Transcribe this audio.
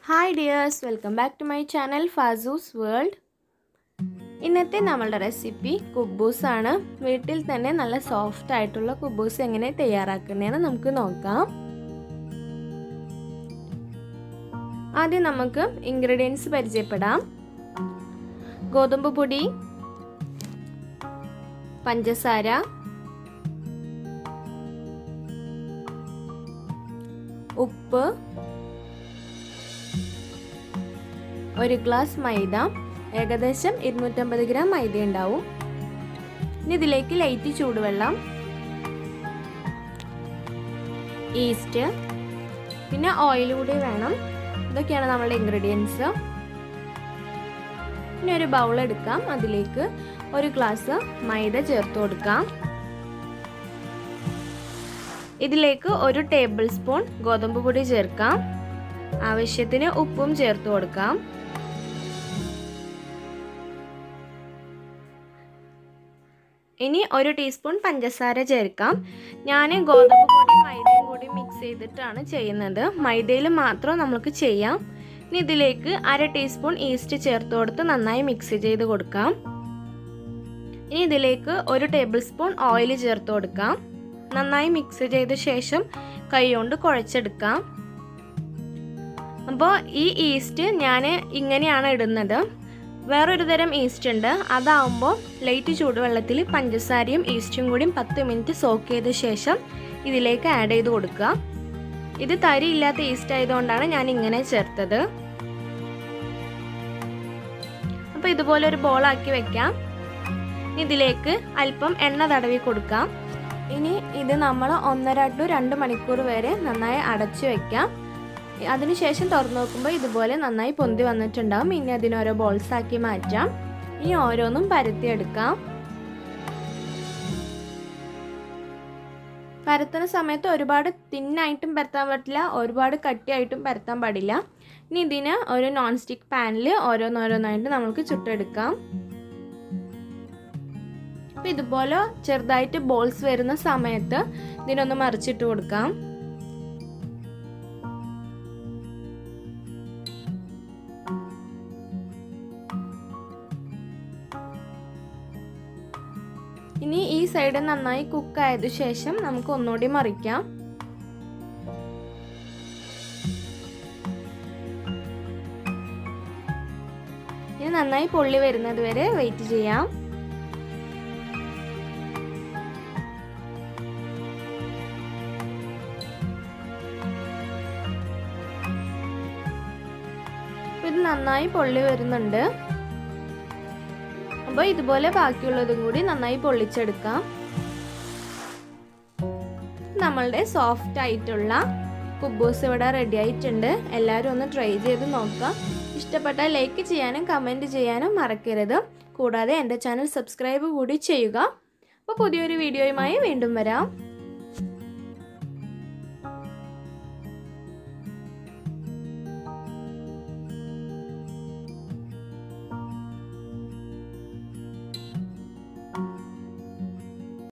hi dears welcome back to my channel ഫാസൂസ് world ഇന്നത്തെ നമ്മളുടെ റെസിപ്പി കുബൂസ് ആണ് വീട്ടിൽ തന്നെ നല്ല സോഫ്റ്റ് ആയിട്ടുള്ള കുബൂസ് എങ്ങനെ തയ്യാറാക്കുന്നതെന്ന് നമുക്ക് നോക്കാം ആദ്യം നമുക്ക് ഇൻഗ്രീഡിയൻസ് പരിചയപ്പെടാം ഗോതമ്പ് പൊടി പഞ്ചസാര ഉപ്പ് ഒരു ഗ്ലാസ് മൈദ ഏകദേശം ഇരുന്നൂറ്റമ്പത് ഗ്രാം മൈദ ഉണ്ടാവും ഇനി ഇതിലേക്ക് ലൈറ്റ് ചൂടുവെള്ളം ഈസ്റ്റ് പിന്നെ ഓയിൽ കൂടി വേണം ഇതൊക്കെയാണ് നമ്മളുടെ ഇൻഗ്രീഡിയൻസ് ഇനി ഒരു ബൗൾ എടുക്കാം അതിലേക്ക് ഒരു ഗ്ലാസ് മൈദ ചേർത്ത് കൊടുക്കാം ഇതിലേക്ക് ഒരു ടേബിൾ സ്പൂൺ ഗോതമ്പ് പൊടി ചേർക്കാം ആവശ്യത്തിന് ഉപ്പും ചേർത്ത് കൊടുക്കാം ഇനി ഒരു ടീസ്പൂൺ പഞ്ചസാര ചേർക്കാം ഞാൻ ഗോതമ്പ് പൊടി മൈദയും കൂടി മിക്സ് ചെയ്തിട്ടാണ് ചെയ്യുന്നത് മൈദയിൽ മാത്രം നമുക്ക് ചെയ്യാം ഇനി ഇതിലേക്ക് അര ടീസ്പൂൺ ഈസ്റ്റ് ചേർത്ത് കൊടുത്ത് നന്നായി മിക്സ് ചെയ്ത് കൊടുക്കാം ഇനി ഇതിലേക്ക് ഒരു ടേബിൾ സ്പൂൺ ഓയിൽ ചേർത്ത് കൊടുക്കാം നന്നായി മിക്സ് ചെയ്ത ശേഷം കൈകൊണ്ട് കുഴച്ചെടുക്കാം അപ്പോൾ ഈ ഈസ്റ്റ് ഞാൻ ഇങ്ങനെയാണ് ഇടുന്നത് വേറൊരു തരം ഈസ്റ്റ് ഉണ്ട് അതാവുമ്പോൾ ലൈറ്റ് ചൂടുവെള്ളത്തിൽ പഞ്ചസാരയും ഈസ്റ്റും കൂടി പത്ത് മിനിറ്റ് സോക്ക് ചെയ്ത ശേഷം ഇതിലേക്ക് ആഡ് ചെയ്ത് കൊടുക്കുക ഇത് തരി ഇല്ലാത്ത ഈസ്റ്റ് ആയതുകൊണ്ടാണ് ഞാൻ ഇങ്ങനെ ചേർത്തത് അപ്പോൾ ഇതുപോലെ ഒരു ബോളാക്കി വെക്കാം ഇതിലേക്ക് അല്പം എണ്ണ തടവി കൊടുക്കാം ഇനി ഇത് നമ്മൾ ഒന്നര ടു രണ്ട് മണിക്കൂർ വരെ നന്നായി അടച്ചു വെക്കാം അതിനുശേഷം തുറന്നു നോക്കുമ്പോൾ ഇതുപോലെ നന്നായി പൊന്തി വന്നിട്ടുണ്ടാവും ഇനി അതിന് ഓരോ ബോൾസ് ആക്കി മാറ്റാം ഇനി ഓരോന്നും പരത്തിയെടുക്കാം പരത്തുന്ന സമയത്ത് ഒരുപാട് തിന്നായിട്ടും പരത്താൻ പറ്റില്ല ഒരുപാട് കട്ടിയായിട്ടും പരത്താൻ പാടില്ല ഇനി ഇതിന് ഒരു നോൺ സ്റ്റിക്ക് പാനിൽ ഓരോന്നോരോന്നായിട്ട് നമുക്ക് ചുട്ടെടുക്കാം അപ്പം ഇതുപോലെ ചെറുതായിട്ട് ബോൾസ് വരുന്ന സമയത്ത് ഇതിനൊന്ന് മറിച്ചിട്ട് കൊടുക്കാം ഇനി ഈ സൈഡ് നന്നായി കുക്ക് ആയതിനു ശേഷം നമുക്ക് ഒന്നുകൂടി മറിക്കാം ഇനി നന്നായി പൊള്ളി വരുന്നത് വരെ വെയിറ്റ് ചെയ്യാം ഇത് നന്നായി പൊള്ളി വരുന്നുണ്ട് അപ്പോൾ ഇതുപോലെ ബാക്കിയുള്ളതും കൂടി നന്നായി പൊള്ളിച്ചെടുക്കാം നമ്മളുടെ സോഫ്റ്റ് ആയിട്ടുള്ള കുബൂസ് ഇവിടെ റെഡി ആയിട്ടുണ്ട് എല്ലാവരും ഒന്ന് ട്രൈ ചെയ്ത് നോക്കാം ഇഷ്ടപ്പെട്ടാൽ ലൈക്ക് ചെയ്യാനും കമൻറ്റ് ചെയ്യാനും മറക്കരുത് കൂടാതെ എൻ്റെ ചാനൽ സബ്സ്ക്രൈബ് കൂടി ചെയ്യുക അപ്പോൾ പുതിയൊരു വീഡിയോയുമായി വീണ്ടും വരാം